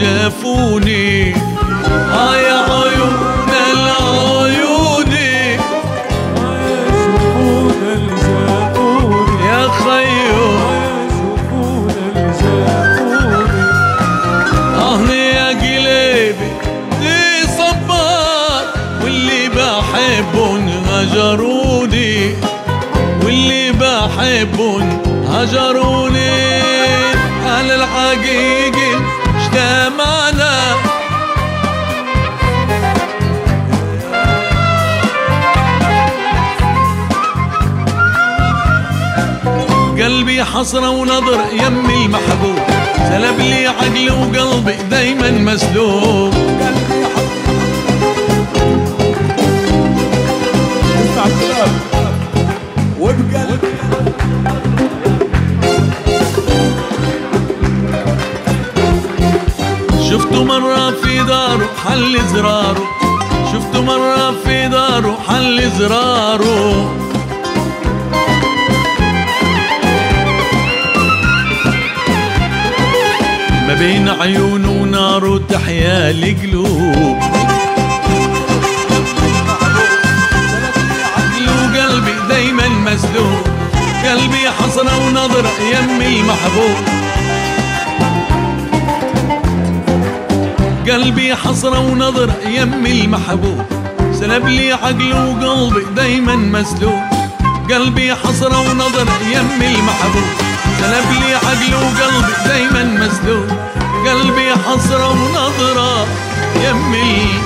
جافوني اه يا عيون العيوني شوفونا اللي جابوني يا خيو شوفونا اللي جابوني اه يا قلبي دي صبار واللي بحبهم هجروني واللي بحبهم هجروني على الحقيقة اجتمعنا قلبي حسرة ونظر يمي المحبوب سلب لي عقلي وقلبي دايما مسلوب قلبي حط اسمع الكلام وبقلبي شفته مرة في داره حل زراره شفته مرة في داره حل زراره ما بين عيونه وناره تحيا القلوب عقلي وقلبي دايما مسلوب قلبي حسرة ونظرة يمي المحبوب قلبي حسرة ونظرة يمي المحبوب سلب لي عقلي وقلبي دايما مسلوب قلبي حسرة ونظرة يمي المحبوب سلب لي عقلي وقلبي دايما مسلوب قلبي حسرة ونظرة يمي